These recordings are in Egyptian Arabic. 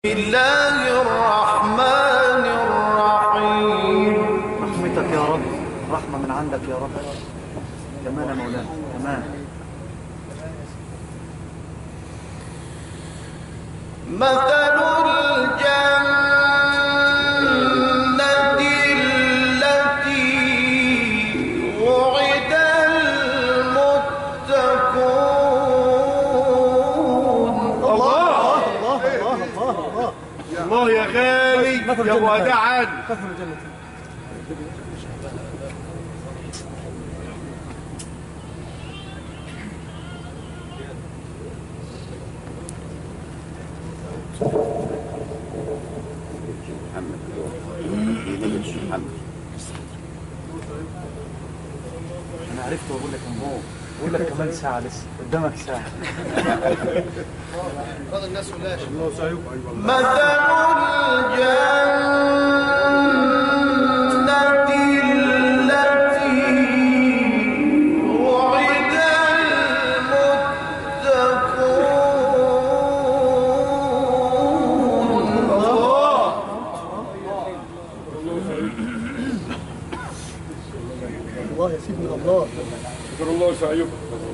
الله الرحمن الرحيم رحمتك يا رب رحمة من عندك يا رب كمان يا مولانا كمان مثل الجنة التي وعد المتقون الله الله يا غالي يا وداعا أنا عرفت وأقول لك أمبو أقول لك كمان ساعة لسه قدامك ساعة مثل الجنة التي وعد المتقون الله يا سيدنا الله شكر الله سعيكم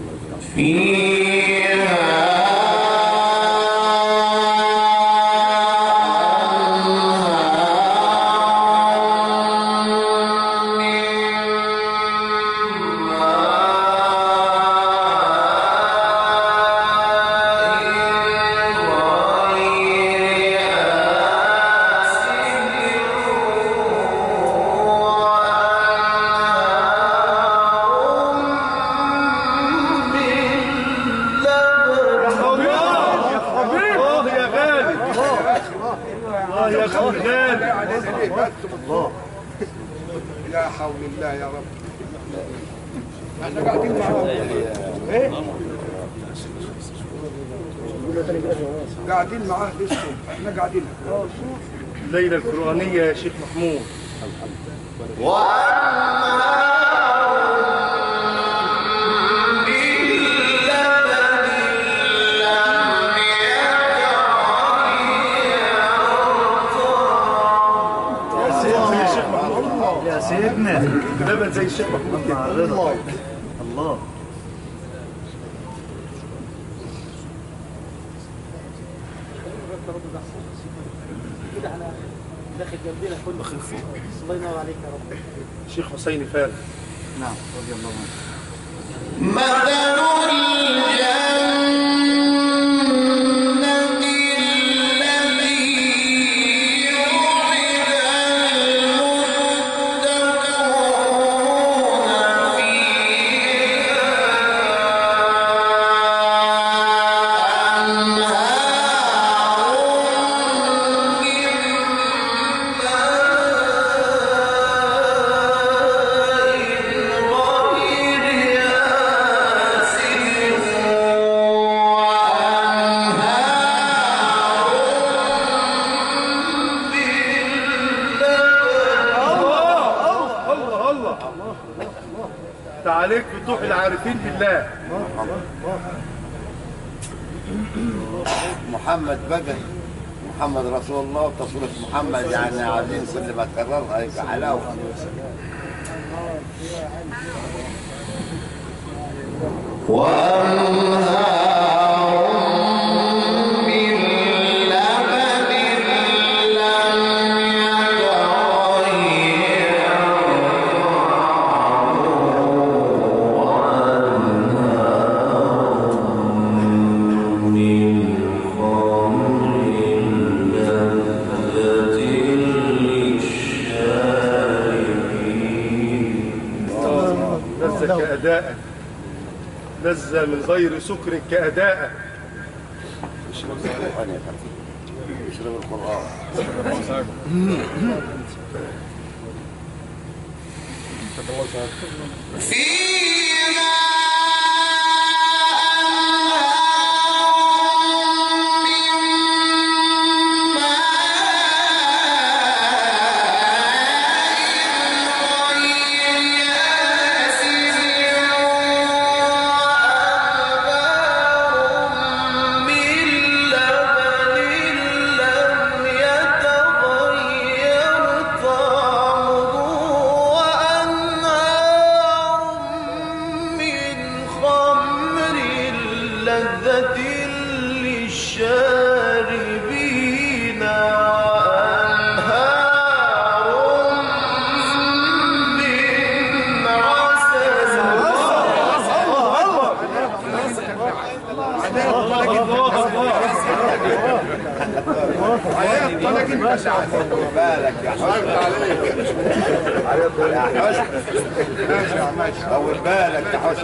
الله يا حبيبي الله يا غالي الله يا غالي لا حول الله يا رب احنا قاعدين معاهم ايه قاعدين معاه لسه احنا قاعدين الليلة القرآنية يا شيخ محمود زي الشيخ محمود يا سيدنا لبن زي الشيخ محمود مع كده الرضا الله الشيخ حسين فارس نعم رضي الله عنه مثل الجنة التي وعد المتقون فيها أنهار من ماء غير الله الله الله تعاليك بتوح العارفين بالله محمد بقى محمد رسول الله وتصوير محمد يعني عايزين كل ما تكررها يبقى حلاوه لذة كأداء لذة من غير سكر كأداء اشرب القرآن يا خالتي اشرب القرآن من لبن عيال طلق انت اللي عارف. خد بالك يا حسن يا حسن ماشي يا ماشي طول بالك يا حسن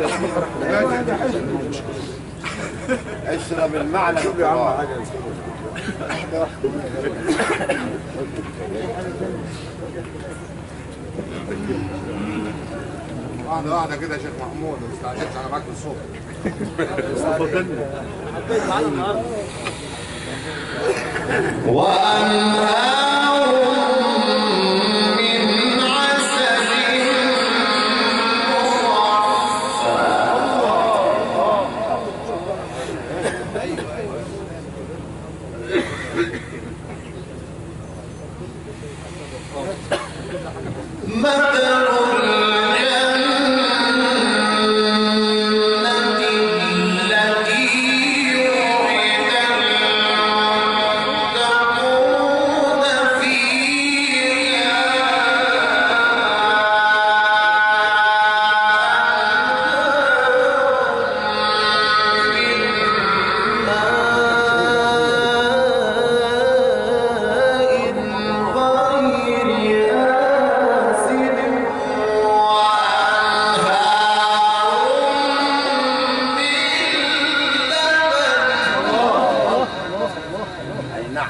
اشرب المعنى شوف يا عم حاجه واحده واحده كده يا شيخ محمود ما تستعجلش انا معاك بالصوت من عسل مثل الجنة التي وعد المتقون اي نعم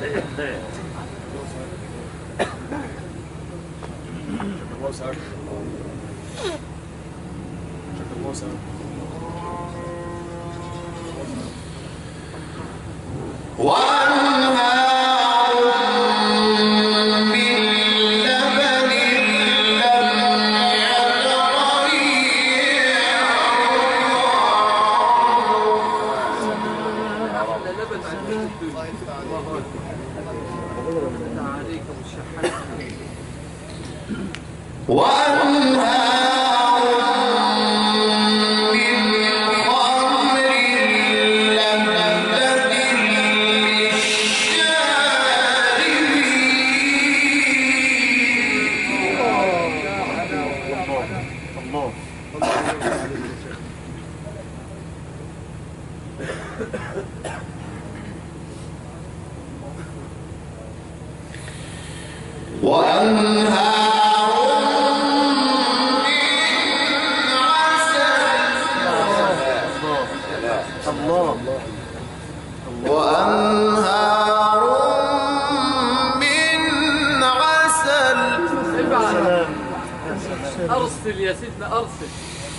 وأنهار من لبن لم وأنهار من خمر لذة للشاربين الله وأنهار من عسل الله وأنهار من عسل ابعد ارسل يا سيدنا ارسل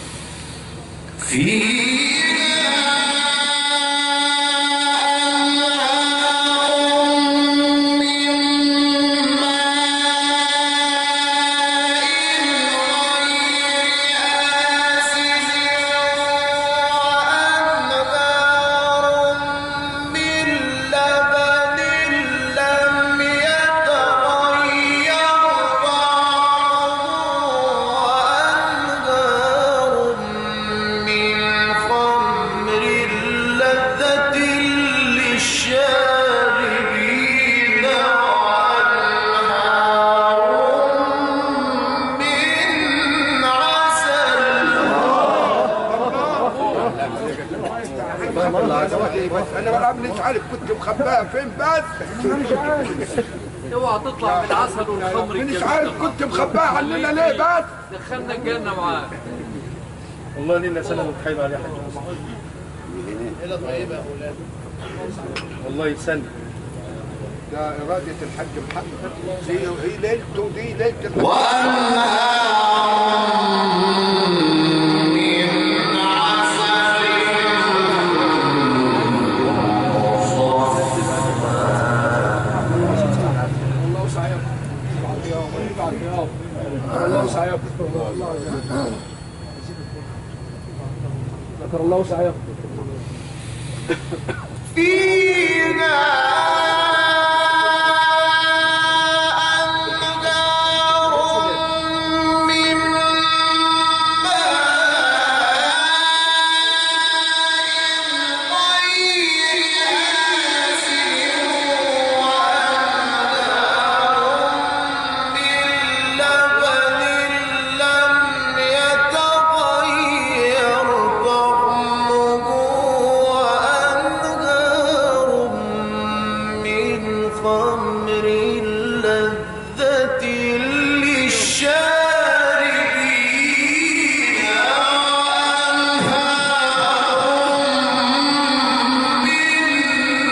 من خمر لذة للشاربين وأنهار من عسل انا بلعب مش عارف كنت مخباها فين بس اوعى تطلع بالعسل والخمر مش الجميل عارف ده. كنت مخباها عننا ليه بس دخلنا الجنه معاك والله لنا سنه متخيل عليها حاجه والله سنه ده إرادة الحاج محمد دي هي ليلته دي ليلة الحج الله سعيكم الله سعيكم ذكر الله سعيكم فيها أنهار من ماء غير آسن وأنهار من لبن لم يتغير طعمه وأنهار الخمر لذة للشاربين وأنهار من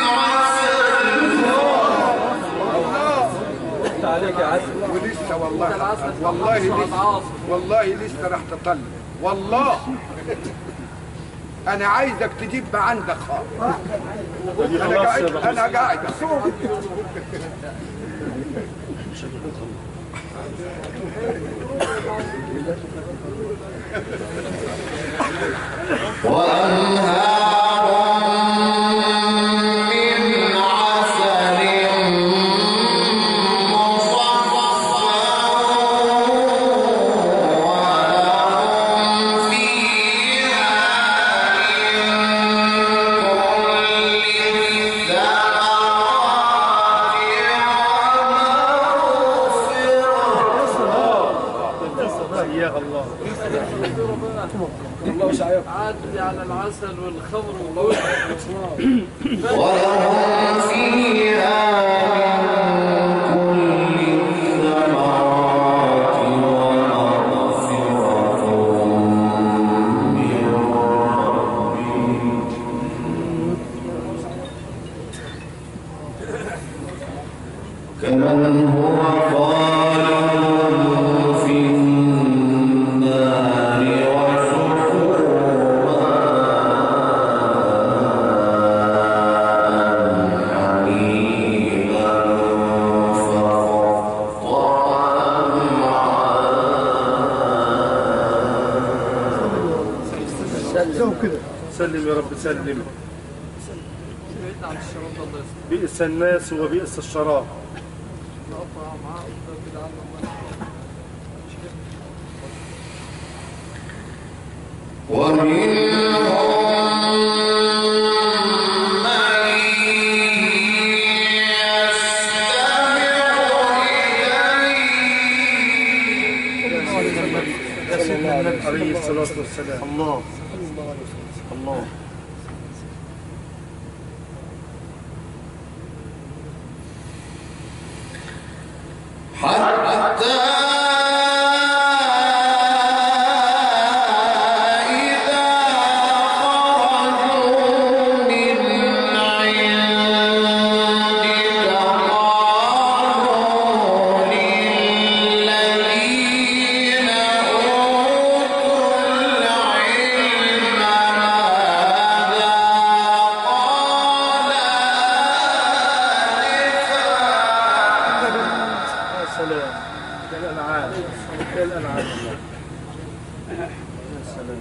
عسل عليك يا عسل ولسه والله العسل والله مع لسه العاصر. والله لسه راح تطلع والله انا عايزك تجيب ما عندك خالص انا قاعد انا قاعد من عسل مصفى ولهم فيها من كل الثمرات حياك الله عادي على العسل والخمر والجوز ولهم فيها من كل الثمرات ومغفرة من ربهم كمن هو خالد في النار وسقوا سلم يا رب سلم بعيد عن الشراب ده الله يستر بئس الناس وبئس الشراب نقطع معاه كده على الله ومنهم من يستمع إليك عليه الصلاة والسلام الله الله حتى إذا خرجوا من عندك قالوا للذين أوتوا العلم ماذا قال يا سلام يا الأنعام يا الأنعام يا سلام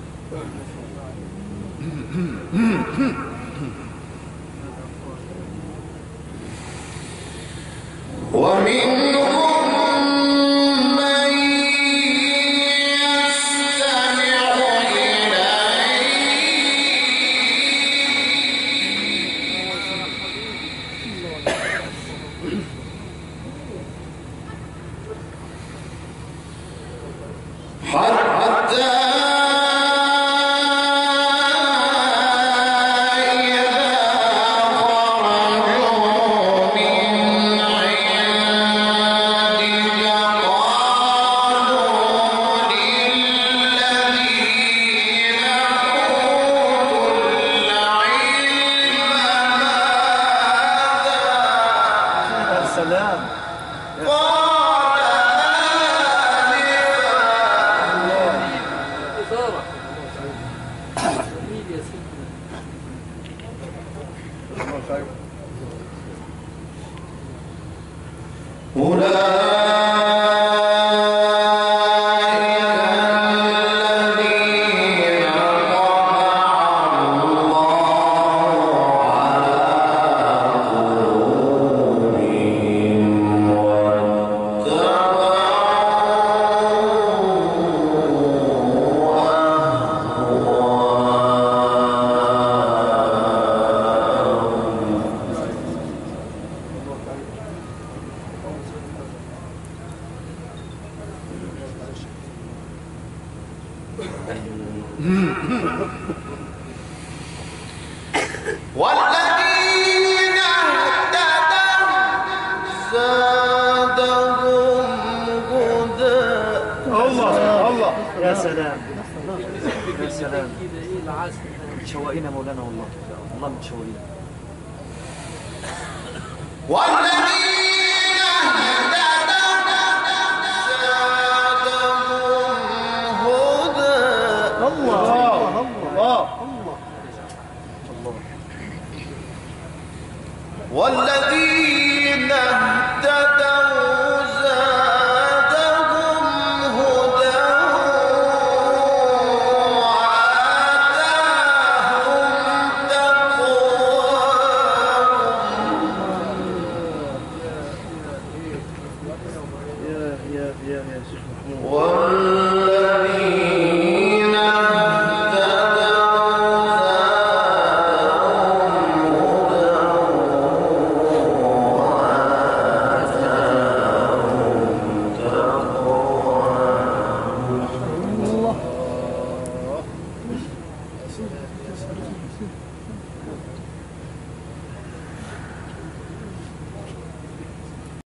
ومنهم من يستمع إليك حتى إذا خرجوا من عندك قالوا للذين أوتوا العلم يا سلام إثارة جميل يا سيدنا والذين اهتدوا يا سلام يا سلام كده ايه العسل متشوقين يا مولانا والله والله متشوقين والذين